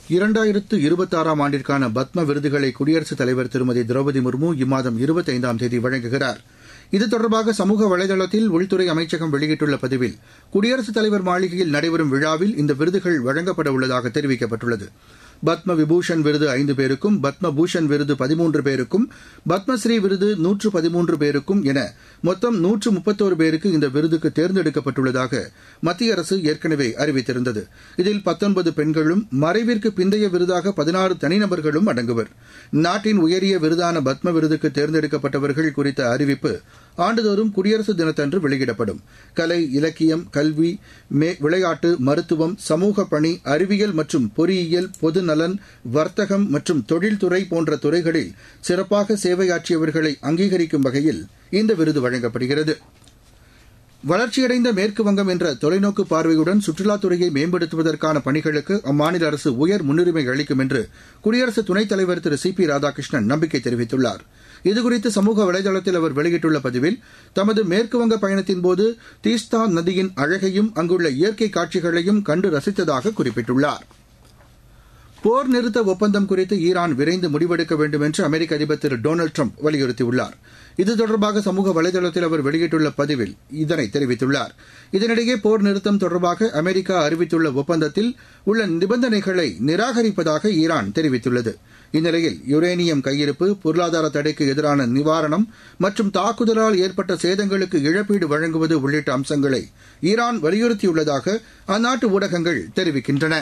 இரண்டாயிரத்து இருபத்தாறாம் ஆண்டிற்கான பத்ம விருதுகளை குடியரசுத் தலைவர் திருமதி திரௌபதி முர்மு இம்மாதம் இருபத்தைந்தாம் தேதி வழங்குகிறார் இது தொடர்பாக சமூக வலைதளத்தில் உள்துறை அமைச்சகம் வெளியிட்டுள்ள பதிவில் குடியரசுத் தலைவர் மாளிகையில் நடைபெறும் விழாவில் இந்த விருதுகள் வழங்கப்பட உள்ளதாக தெரிவிக்கப்பட்டுள்ளது பத்ம விபூஷன் விருது ஐந்து பேருக்கும் பத்ம பூஷன் விருது பதிமூன்று பேருக்கும் பத்மஸ்ரீ விருது நூற்று பதிமூன்று பேருக்கும் என மொத்தம் நூற்று முப்பத்தோரு பேருக்கு இந்த விருதுக்கு தேர்ந்தெடுக்கப்பட்டுள்ளதாக மத்திய அரசு ஏற்கனவே அறிவித்திருந்தது இதில் பத்தொன்பது பெண்களும் மறைவிற்கு பிந்தைய விருதாக பதினாறு தனிநபர்களும் அடங்குவர் நாட்டின் உயரிய விருதான பத்ம விருதுக்கு தேர்ந்தெடுக்கப்பட்டவர்கள் குறித்த அறிவிப்பு ஆண்டுதோறும் குடியரசு தினத்தன்று வெளியிடப்படும் கலை இலக்கியம் கல்வி விளையாட்டு மருத்துவம் சமூக பணி அறிவியல் மற்றும் பொறியியல் பொதுநலன் வர்த்தகம் மற்றும் தொழில்துறை போன்ற துறைகளில் சிறப்பாக சேவையாற்றியவர்களை அங்கீகரிக்கும் வகையில் இந்த விருது வழங்கப்படுகிறது வளர்ச்சியடைந்த மேற்கு வங்கம் என்ற தொலைநோக்கு பார்வையுடன் சுற்றுலாத்துறையை மேம்படுத்துவதற்கான பணிகளுக்கு அம்மாநில அரசு உயர் முன்னுரிமை அளிக்கும் என்று குடியரசு துணைத் தலைவர் திரு சி பி ராதாகிருஷ்ணன் நம்பிக்கை தெரிவித்துள்ளார் இதுகுறித்து சமூக வலைதளத்தில் அவர் வெளியிட்டுள்ள பதிவில் தமது மேற்குவங்க பயணத்தின்போது தீஸ்தா நதியின் அழகையும் அங்குள்ள இயற்கை காட்சிகளையும் கண்டு ரசித்ததாக குறிப்பிட்டுள்ளார் போர் நிறுத்த ஒப்பந்தம் குறித்து ஈரான் விரைந்து முடிவெடுக்க வேண்டும் என்று அமெரிக்க அதிபர் திரு டொனால்டு ட்ரம்ப் வலியுறுத்தியுள்ளார் இது தொடர்பாக சமூக வலைதளத்தில் அவர் வெளியிட்டுள்ள பதிவில் இதனை தெரிவித்துள்ளார் இதனிடையே போர் நிறுத்தம் தொடர்பாக அமெரிக்கா அறிவித்துள்ள ஒப்பந்தத்தில் உள்ள நிபந்தனைகளை நிராகரிப்பதாக ஈரான் தெரிவித்துள்ளது இந்நிலையில் யுரேனியம் கையிருப்பு பொருளாதார தடைக்கு எதிரான நிவாரணம் மற்றும் தாக்குதலால் ஏற்பட்ட சேதங்களுக்கு இழப்பீடு வழங்குவது உள்ளிட்ட அம்சங்களை ஈரான் வலியுறுத்தியுள்ளதாக அந்நாட்டு ஊடகங்கள் தெரிவிக்கின்றன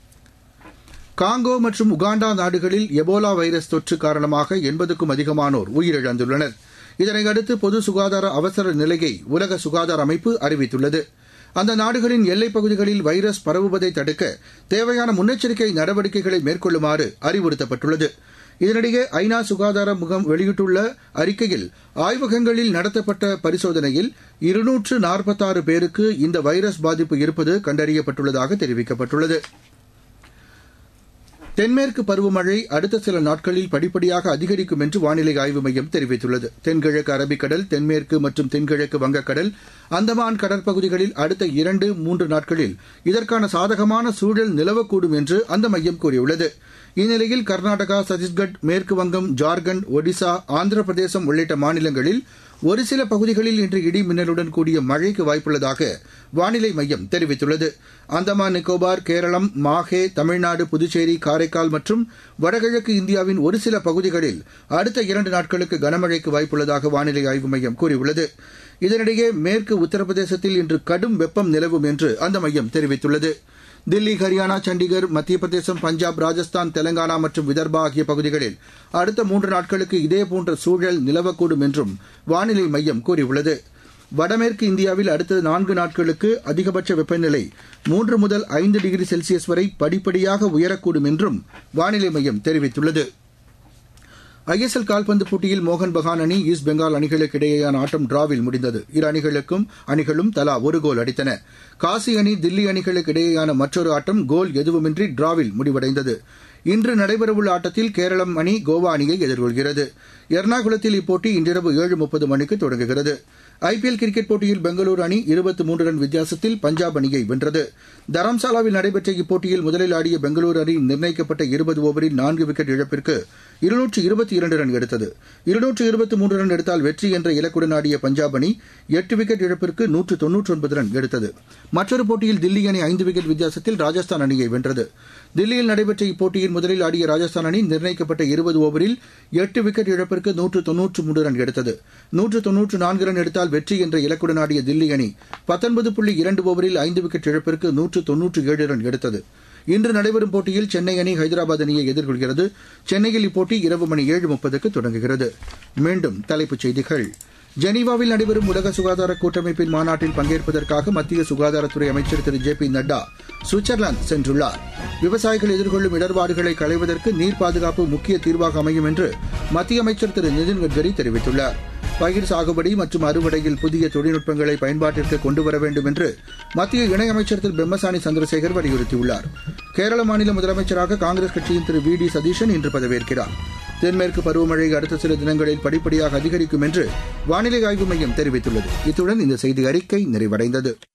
காங்கோ மற்றும் உகாண்டா நாடுகளில் எபோலா வைரஸ் தொற்று காரணமாக எண்பதுக்கும் அதிகமானோர் உயிரிழந்துள்ளனர் இதனையடுத்து பொது சுகாதார அவசர நிலையை உலக சுகாதார அமைப்பு அறிவித்துள்ளது அந்த நாடுகளின் எல்லைப் பகுதிகளில் வைரஸ் பரவுவதை தடுக்க தேவையான முன்னெச்சரிக்கை நடவடிக்கைகளை மேற்கொள்ளுமாறு அறிவுறுத்தப்பட்டுள்ளது இதனிடையே ஐநா சுகாதார முகம் வெளியிட்டுள்ள அறிக்கையில் ஆய்வகங்களில் நடத்தப்பட்ட பரிசோதனையில் இருநூற்று நாற்பத்தாறு பேருக்கு இந்த வைரஸ் பாதிப்பு இருப்பது கண்டறியப்பட்டுள்ளதாக தெரிவிக்கப்பட்டுள்ளது தென்மேற்கு பருவமழை அடுத்த சில நாட்களில் படிப்படியாக அதிகரிக்கும் என்று வானிலை ஆய்வு மையம் தெரிவித்துள்ளது தென்கிழக்கு அரபிக்கடல் தென்மேற்கு மற்றும் தென்கிழக்கு வங்கக்கடல் அந்தமான் கடற்பகுதிகளில் அடுத்த இரண்டு மூன்று நாட்களில் இதற்கான சாதகமான சூழல் நிலவக்கூடும் என்று அந்த மையம் கூறியுள்ளது இந்நிலையில் கர்நாடகா சத்தீஸ்கட் மேற்கு வங்கம் ஜார்க்கண்ட் ஒடிசா ஆந்திர பிரதேசம் உள்ளிட்ட மாநிலங்களில் ஒரு சில பகுதிகளில் இன்று இடி மின்னலுடன் கூடிய மழைக்கு வாய்ப்புள்ளதாக வானிலை மையம் தெரிவித்துள்ளது அந்தமான் நிக்கோபார் கேரளம் மாஹே தமிழ்நாடு புதுச்சேரி காரைக்கால் மற்றும் வடகிழக்கு இந்தியாவின் ஒரு சில பகுதிகளில் அடுத்த இரண்டு நாட்களுக்கு கனமழைக்கு வாய்ப்புள்ளதாக வானிலை ஆய்வு மையம் கூறியுள்ளது இதனிடையே மேற்கு உத்தரப்பிரதேசத்தில் இன்று கடும் வெப்பம் நிலவும் என்று அந்த மையம் தெரிவித்துள்ளது தில்லி ஹரியானா சண்டிகர் மத்திய பிரதேசம் பஞ்சாப் ராஜஸ்தான் தெலங்கானா மற்றும் விதர்பா ஆகிய பகுதிகளில் அடுத்த மூன்று நாட்களுக்கு இதேபோன்ற சூழல் நிலவக்கூடும் என்றும் வானிலை மையம் கூறியுள்ளது வடமேற்கு இந்தியாவில் அடுத்த நான்கு நாட்களுக்கு அதிகபட்ச வெப்பநிலை மூன்று முதல் ஐந்து டிகிரி செல்சியஸ் வரை படிப்படியாக உயரக்கூடும் என்றும் வானிலை மையம் தெரிவித்துள்ளது ஐஎஸ்எல் கால்பந்து போட்டியில் மோகன் பகான் அணி ஈஸ்ட் பெங்கால் அணிகளுக்கு இடையேயான ஆட்டம் டிராவில் முடிந்தது இரு அணிகளுக்கும் அணிகளும் தலா ஒரு கோல் அடித்தன காசி அணி தில்லி அணிகளுக்கு இடையேயான மற்றொரு ஆட்டம் கோல் எதுவுமின்றி டிராவில் முடிவடைந்தது இன்று நடைபெறவுள்ள ஆட்டத்தில் கேரளம் அணி கோவா அணியை எதிர்கொள்கிறது எர்ணாகுளத்தில் இப்போட்டி இன்றிரவு ஏழு முப்பது மணிக்கு தொடங்குகிறது ஐபிஎல் கிரிக்கெட் போட்டியில் பெங்களூரு அணி இருபத்தி மூன்று ரன் வித்தியாசத்தில் பஞ்சாப் அணியை வென்றது தரம்சாலாவில் நடைபெற்ற இப்போட்டியில் முதலில் ஆடிய பெங்களூரு அணி நிர்ணயிக்கப்பட்ட இருபது ஓவரில் நான்கு விக்கெட் இழப்பிற்கு இருநூற்று இருபத்தி இரண்டு ரன் எடுத்தது இருநூற்று இருபத்தி மூன்று ரன் எடுத்தால் வெற்றி என்ற இலக்குடன் ஆடிய பஞ்சாப் அணி எட்டு விக்கெட் இழப்பிற்கு நூற்று தொன்னூற்றி ஒன்பது ரன் எடுத்தது மற்றொரு போட்டியில் தில்லி அணி ஐந்து விக்கெட் வித்தியாசத்தில் ராஜஸ்தான் அணியை வென்றது தில்லியில் நடைபெற்ற இப்போட்டியில் முதலில் ஆடிய ராஜஸ்தான் அணி நிர்ணயிக்கப்பட்ட இருபது ஓவரில் எட்டு விக்கெட் இழப்பிற்கு நூற்று தொன்னூற்று மூன்று ரன் எடுத்தது நூற்று தொன்னூற்று நான்கு ரன் எடுத்தால் வெற்றி என்ற இலக்குடன் ஆடிய தில்லி அணி பத்தொன்பது புள்ளி இரண்டு ஓவரில் ஐந்து விக்கெட் இழப்பிற்கு நூற்று தொன்னூற்று ஏழு ரன் எடுத்தது இன்று நடைபெறும் போட்டியில் சென்னை அணி ஹைதராபாத் அணியை எதிர்கொள்கிறது சென்னையில் இப்போட்டி இரவு மணி ஏழு முப்பதுக்கு தொடங்குகிறது மீண்டும் தலைப்புச் செய்திகள் ஜெனீவாவில் நடைபெறும் உலக சுகாதார கூட்டமைப்பின் மாநாட்டில் பங்கேற்பதற்காக மத்திய சுகாதாரத்துறை அமைச்சர் Thiru J P Nadda Switzerland சென்றுள்ளார் விவசாயிகள் எதிர்கொள்ளும் இடர்பாடுகளை களைவதற்கு நீர் பாதுகாப்பு முக்கிய தீர்வாக அமையும் என்று மத்திய அமைச்சர் திரு நிதின் கட்கரி தெரிவித்துள்ளார் பயிர் சாகுபடி மற்றும் அறுவடையில் புதிய தொழில்நுட்பங்களை பயன்பாட்டிற்கு கொண்டுவர வேண்டும் என்று மத்திய இணையமைச்சர் திரு பெம்மசானி சந்திரசேகர் வலியுறுத்தியுள்ளார் கேரள மாநில முதலமைச்சராக காங்கிரஸ் கட்சியின் திரு வி டி சதீஷன் இன்று பதவியேற்கிறார் தென்மேற்கு பருவமழை அடுத்த சில தினங்களில் படிப்படியாக அதிகரிக்கும் என்று வானிலை ஆய்வு மையம் தெரிவித்துள்ளது இத்துடன் இந்த செய்தி அறிக்கை நிறைவடைந்தது